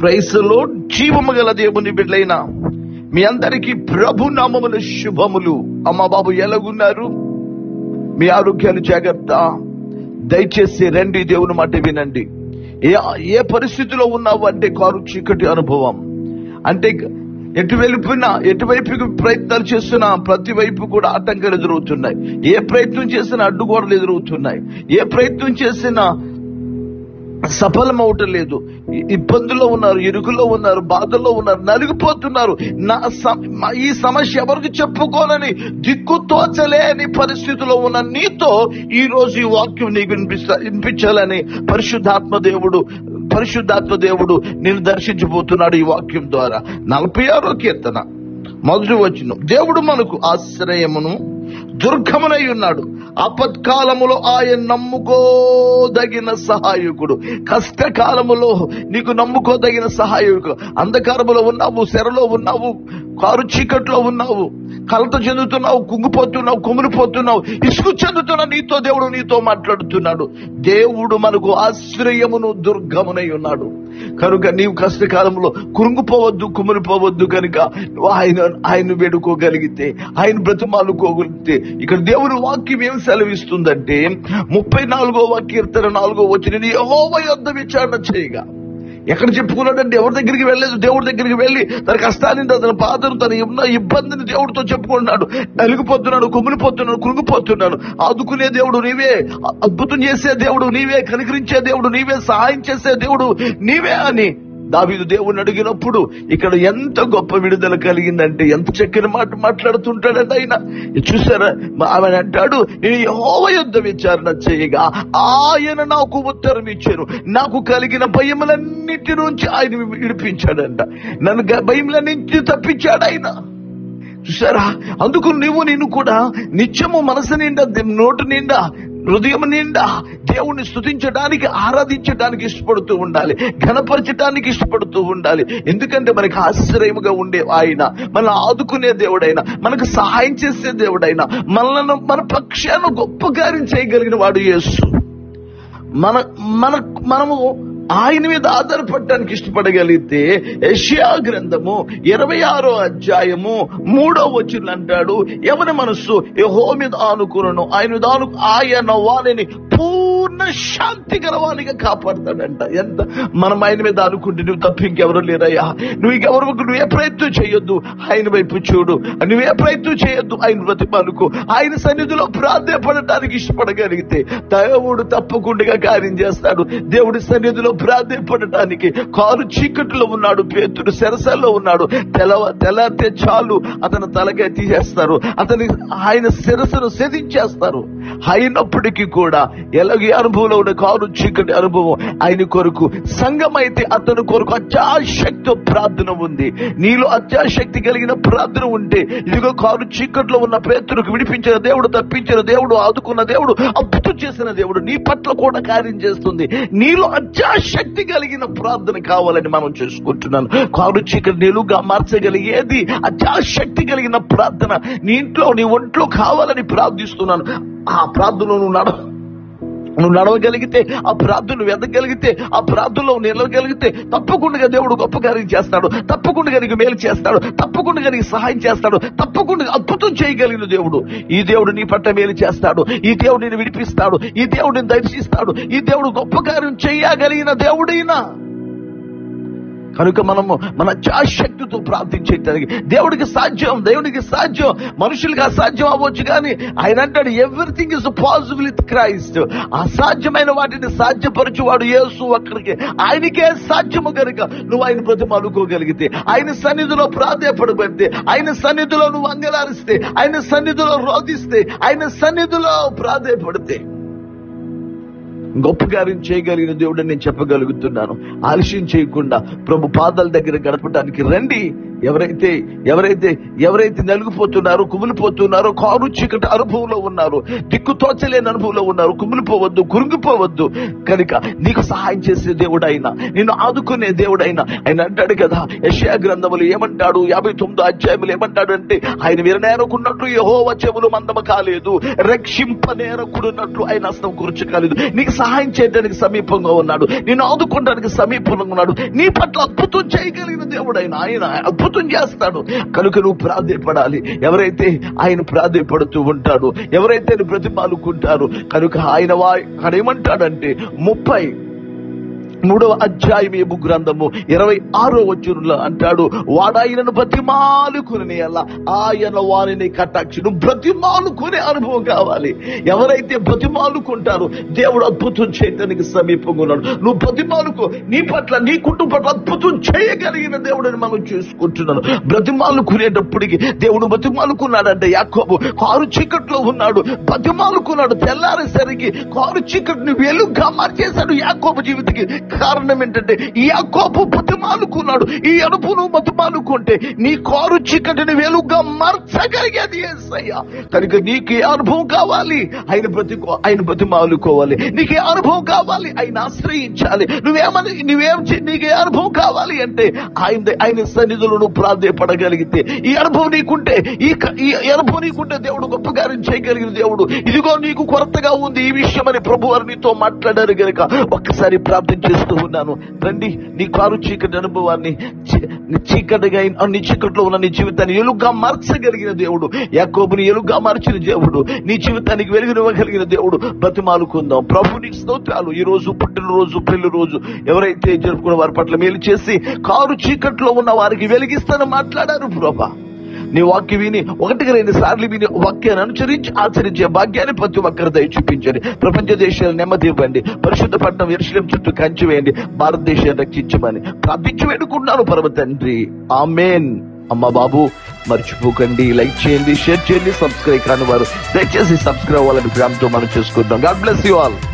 ప్రైస్లో జీవము గల దేవుని బిడ్డలైన మీ అందరికీ ప్రభు నామముల శుభములు అమ్మ బాబు ఎలాగున్నారు మీ ఆరోగ్యాలు జాగ్రత్త దయచేసి రండి దేవుని మాట వినండి ఏ ఏ పరిస్థితిలో ఉన్నావు అంటే కారు చీకటి అనుభవం అంటే ఎటు వెళ్ళిపోయినా ఎటువైపుకి ప్రయత్నాలు చేస్తున్నా ప్రతి వైపు కూడా ఆటంకాలు ఎదురవుతున్నాయి ఏ ప్రయత్నం చేసినా అడ్డుగోడలు ఎదురవుతున్నాయి ఏ ప్రయత్నం చేసినా సఫలం అవటం లేదు ఇ- ఇబ్బందుల్లో ఉన్నారు ఇరుకులో ఉన్నారు బాధల్లో ఉన్నారు నలిగిపోతున్నారు నా సమ- మా- ఈ సమస్య ఎవరికి చెప్పుకోనని దిక్కు తోచలేని పరిస్థితిలో ఉన్న నీతో ఈ రోజు ఈ వాక్యం నీకు వినిపిస్తా వినిపించాలని పరిశుద్ధాత్మ దేవుడు పరిశుద్ధాత్మ దేవుడు నేను దర్శించబోతున్నాడు ఈ వాక్యం ద్వారా నలభై ఆరో కీర్తన మొదటి వచ్చిన దేవుడు మనకు ఆశ్రయమును దుర్గమునై ఉన్నాడు ఆపత్కాలములో ఆయన నమ్ముకోదగిన సహాయకుడు కష్టకాలములో నీకు నమ్ముకోదగిన సహాయకుడు అంధకారములో ఉన్నావు శరలో ఉన్నావు కారు చీకట్లో ఉన్నావు కలత చెందుతున్నావు కుంగిపోతున్నావు కుమిరిపోతున్నావు ఇసుకు చెందుతున్న నీతో దేవుడు నీతో మాట్లాడుతున్నాడు దేవుడు మనకు ఆశ్రయమును దుర్గమునై ఉన్నాడు కనుక నీవు కష్టకాలంలో కురుంగిపోవద్దు కుమిరిపోవద్దు కనుక నువ్వు ఆయన ఆయన వేడుకోగలిగితే ఆయన బ్రతిమాలుకోగలిగితే ఇక్కడ దేవుని వాక్యం ఏం సెలవిస్తుందంటే ముప్పై నాలుగో కీర్తన నాలుగో వచ్చిన యహోవ యొద్ద విచారణ చేయగా ఎక్కడ చెప్పుకున్నాడంటే ఎవరి దగ్గరికి వెళ్ళలేదు దేవుడి దగ్గరికి వెళ్ళి తన కష్టాన్ని తన బాధను తన ఉన్న ఇబ్బందిని దేవుడితో చెప్పుకుంటున్నాడు నలిగిపోతున్నాడు కుమిలిపోతున్నాడు కృంగిపోతున్నాడు ఆదుకునే దేవుడు నీవే అద్భుతం చేసే దేవుడు నీవే కనికరించే దేవుడు నీవే సహాయం చేసే దేవుడు నీవే అని దావీదు దేవుని అడిగినప్పుడు ఇక్కడ ఎంత గొప్ప విడుదల కలిగిందంటే ఎంత చక్కని మాట మాట్లాడుతుంటాడంటే ఆయన చూసారా మా ఆమె అంటాడు నేను యెహోవా యుద్ధ విచారణ చేయగా ఆయన నాకు ఉత్తరం ఇచ్చాను నాకు కలిగిన భయములన్నిటి నుంచి ఆయన విడిపించాడంట నన్ను గ- భయములన్నింటి తప్పించాడు ఆయన చూసారా అందుకు నువ్వు నేను కూడా నిత్యము మనసు నిండా ది- నోటు నిండా హృదయం నిండా దేవుణ్ణి స్తుతించడానికి ఆరాధించడానికి ఇష్టపడుతూ ఉండాలి ఘనపరచడానికి ఇష్టపడుతూ ఉండాలి ఎందుకంటే మనకి ఆశ్రయముగా ఉండే ఆయన మన ఆదుకునే దేవుడైన మనకు సహాయం చేసే దేవుడైన మనలను మన పక్షాన గొప్ప కార్యం చేయగలిగిన వాడు యేసు మన మన మనము ఆయన మీద ఆధారపడటానికి ఇష్టపడగలిగితే యెషయా గ్రంథము ఇరవై ఆరో అధ్యాయము మూడో వచ్చిన అంటాడు ఎవరి మనస్సు యెహో మీద ఆనుకులను ఆయన మీద ఆను ఆయన వారిని పూర్ణ శాంతి గలవానిగా కాపాడతాడంట ఎంత మనం ఆయన మీద అనుకుంటే నువ్వు తప్ప ఇంకెవరు లేరయ్యా నువ్వు ఇంకెవరు నువ్వే ప్రయత్నం చేయొద్దు ఆయన వైపు చూడు నువ్వే ప్రయత్నం చేయొద్దు ఆయన బ్రతిమానుకో ఆయన సన్నిధిలో ప్రాధాన్యపడటానికి ఇష్టపడగలిగితే దేవుడు తప్పకుండా కార్యం చేస్తాడు దేవుడి సన్నిధిలో ప్రాధాన్యపడటానికి కారు చీకటిలో ఉన్నాడు పేతుడు సెరసల్లో ఉన్నాడు తెలవ తెల్లారితే చాలు అతను తలకాయ తీసేస్తారు అతని ఆయన శిరస్సును సెదించేస్తారు అయినప్పటికీ కూడా ఎలాగే అనుభవంలో ఉన్న కారు చీకటి అనుభవం ఆయన కొరకు సంఘం అయితే అతని కొరకు అత్యాశక్తి ప్రార్థన ఉంది నీలో అత్యాశక్తి కలిగిన ప్రార్థన ఉంటే ఇదిగో కారు చీకట్లో ఉన్న పేతులకు విడిపించిన దేవుడు తప్పించిన దేవుడు ఆదుకున్న దేవుడు అద్భుతం చేసిన దేవుడు నీ పట్ల కూడా కార్యం చేస్తుంది నీలో అత్యాశక్తి కలిగిన ప్రార్థన కావాలని మనం చేసుకుంటున్నాను కారు చీకటి నిలుగా మార్చగలిగేది అత్యాశక్తి కలిగిన ప్రార్థన నీ ఇంట్లో నీ ఒంట్లో కావాలని ప్రార్థిస్తున్నాను ఆ ప్రార్థన నువ్వు నడ నువ్వు నడవగలిగితే ఆ ప్రార్థన నువ్వు ఎదగలిగితే ఆ ప్రార్థనలో నువ్వు నిలవగలిగితే తప్పకుండా దేవుడు గొప్ప కార్యం చేస్తాడు తప్పకుండా నీకు మేలు చేస్తాడు తప్పకుండా నీకు సహాయం చేస్తాడు తప్పకుండా అద్భుతం చేయగలిగిన దేవుడు ఈ దేవుడు నీ పట్ల మేలు చేస్తాడు ఈ దేవుడు నేను విడిపిస్తాడు ఈ దేవుడు నేను దర్శిస్తాడు ఈ దేవుడు గొప్ప కార్యం చేయగలిగిన దేవుడైనా కనుక మనము మన చాశక్తితో ప్రార్థించేటానికి దేవుడికి సాధ్యం దేవునికి సాధ్యం మనుషులకి అసాధ్యం అవ్వచ్చు కానీ ఆయన అంటాడు everything is possible with Christ అసాధ్యమైన వాటిని సాధ్యపరచువాడు యేసు అక్కడికి ఆయనకే సాధ్యము కనుక నువ్వు ఆయన ప్రతిమ అనుకోగలిగితే ఆయన సన్నిధిలో ప్రాధాన్యపడబడితే ఆయన సన్నిధిలో నువ్వు అంగలారిస్తే ఆయన సన్నిధిలో రోధిస్తే ఆయన సన్నిధిలో ప్రాధాన్యపడితే గొప్ప కార్యం చేయగలిగిన దేవుడు నేను చెప్పగలుగుతున్నాను ఆలస్యం చేయకుండా ప్రభు పాదాల దగ్గర గడపడానికి రండి ఎవరైతే ఎవరైతే ఎవరైతే నలిగిపోతున్నారో కుమిలిపోతున్నారో కారు చీకటి అనుభవంలో ఉన్నారు దిక్కు తోచలేని అనుభవంలో ఉన్నారు కుమిలిపోవద్దు కురుంగిపోవద్దు కనుక నీకు సహాయం చేసే దేవుడైనా నిన్ను ఆదుకునే దేవుడైనా ఆయన అంటాడు కదా యశయా గ్రంథములు ఏమంటాడు యాభై తొమ్మిదో అధ్యాయములు ఏమంటాడు అంటే ఆయన విరనేరకున్నట్లు యహోవ చెవులు మందమ కాలేదు రక్షింపనేరకుడున్నట్లు ఆయన హస్తం కూర్చు కాలేదు నీకు సహాయం చేయడానికి సమీపంగా ఉన్నాడు నిన్ను ఆదుకోవడానికి సమీపంగా ఉన్నాడు నీ పట్ల అద్భుతం చేయగలిగిన దేవుడైన ఆయన అద్భుతం చేస్తాడు కనుక నువ్వు ప్రాధాయపడాలి ఎవరైతే ఆయన ప్రాధాయపడుతూ ఉంటాడు ఎవరైతే ఆయన బ్రతిమాలుకుంటారు కనుక ఆయన వా ఆయన ఏమంటాడంటే ముప్పై మూడవ అధ్యాయం ఏబు గ్రంథము ఇరవై ఆరో వచ్చునులో అంటాడు వాడాయనను బ్రతిమాలుకుని అలా ఆయన వారిని కటాక్షి నువ్వు బ్రతిమాలుకునే అనుభవం కావాలి ఎవరైతే బ్రతిమాలుకుంటారో దేవుడు అద్భుతం చేయడానికి సమీపంగా ఉన్నాడు నువ్వు బ్రతిమాలుకో నీ పట్ల నీ కుటుంబం పట్ల అద్భుతం చేయగలిగిన దేవుడిని మనం చూసుకుంటున్నాను బ్రతిమాలుకునేటప్పటికి దేవుడు బ్రతిమాలుకున్నాడంటే యాకోబు కారు చీకట్లో ఉన్నాడు బ్రతిమాలుకున్నాడు తెల్లారేసరికి కారు చీకటిని వెలుగుగా మార్చేశాడు యాకోబు జీవితకి కారణం ఏంటంటే ఈ యాకోబు బతిమాలుకున్నాడు ఈ అడుపు నువ్వు బతిమాలుకుంటే నీ కారు చీకటిని వెలుగుగా మార్చగలిగేది ఏసయ్య కనుక నీకు ఏ అనుభవం కావాలి ఆయన బ్రతికో ఆయన బతిమాలుకోవాలి నీకు ఏ అనుభవం కావాలి ఆయన ఆశ్రయించాలి నువ్వేమని నువ్వేం చే- నీకు ఏ అనుభవం కావాలి అంటే ఆయన ఆయన సన్నిధులు నువ్వు ప్రాధాయపడగలిగితే ఈ అనుభవం నీకుంటే ఈ క- ఈ అనుభవం నీకుంటే దేవుడు గొప్ప కార్యం చేయగలిగిన దేవుడు ఇదిగో నీకు కొరతగా ఉంది ఈ విషయం అని ప్రభు వారు నీతో మాట్లాడారు గనుక ఒక్కసారి ప్రార్థన చేస్తూ ఉన్నాను రండి నీ కారు చీకటి అనుభవాన్ని చీ- నీ చీకటిగా అయిన- నీ చీకట్లో ఉన్న నీ జీవితాన్ని ఎలుగుగా మార్చగలిగిన దేవుడు యాకోబుని ఎలుగుగా మార్చిన దేవుడు నీ జీవితానికి వెలుగునివ్వగలిగిన దేవుడు బతిమాలుకుందాం ప్రభు నీకు స్తోత్రాలు ఈ రోజు పుట్టినరోజు పెళ్లి రోజు ఎవరైతే జరుపుకున్న వారి పట్ల మేలు చేసి కారు చీకట్లో ఉన్న వారికి వెలిగిస్తానని మాట్లాడారు ప్రభా నీ వాక్యం విని ఒకటికి రెండు సార్లు విని వాక్యాన్ని అనుసరించి ఆచరించే భాగ్యాన్ని ప్రతి ఒక్కరు దయ చూపించండి ప్రపంచ దేశాలు నెమ్మది ఇవ్వండి పరిశుద్ధ పట్టణం ఎరుశలేం చుట్టూ కంచి వేయండి భారతదేశాన్ని రక్షించమని ప్రార్థించి వేడుకుంటున్నాను పరమ తండ్రి ఆమెన్ అమ్మ బాబు మర్చిపోకండి లైక్ చేయండి షేర్ చేయండి సబ్స్క్రైబ్ కాని వారు దయచేసి సబ్స్క్రైబ్ అవ్వాలని ప్రేమతో మనం చేసుకుంటాం గాడ్ బ్లెస్ యూ ఆల్